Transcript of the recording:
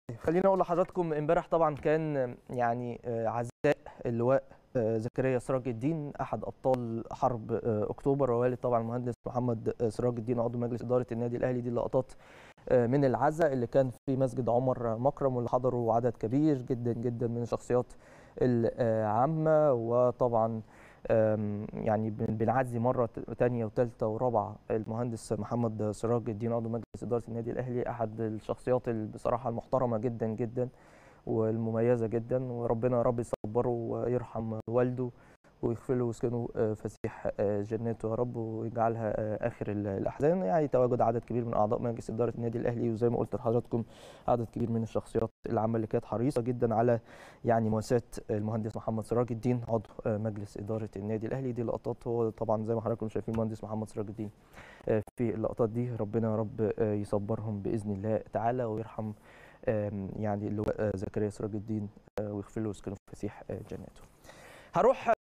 خليني اقول لحضراتكم امبارح طبعا كان يعني عزاء اللواء زكريا سراج الدين احد ابطال حرب اكتوبر ووالد طبعا المهندس محمد سراج الدين عضو مجلس اداره النادي الاهلي دي لقطات من العزاء اللي كان في مسجد عمر مكرم واللي حضروا عدد كبير جدا جدا من الشخصيات العامه وطبعا يعني بنعزي مره ثانيه وثالثه ورابعه المهندس محمد سراج الدين عضو مجلس اداره النادي الاهلي احد الشخصيات بصراحه المحترمه جدا جدا والمميزه جدا وربنا يا رب يصبره ويرحم والده ويغفر له ويسكنه فسيح جناته يا رب ويجعلها اخر الاحزان يعني تواجد عدد كبير من اعضاء مجلس اداره النادي الاهلي وزي ما قلت لحضراتكم عدد كبير من الشخصيات العامه اللي كانت حريصه جدا على يعني مواساه المهندس محمد سراج الدين عضو مجلس اداره النادي الاهلي دي لقطات هو طبعا زي ما حضراتكم شايفين المهندس محمد سراج الدين في اللقطات دي ربنا يا رب يصبرهم باذن الله تعالى ويرحم يعني اللواء زكريا سراج الدين ويغفر له ويسكنه في فسيح جناته هروح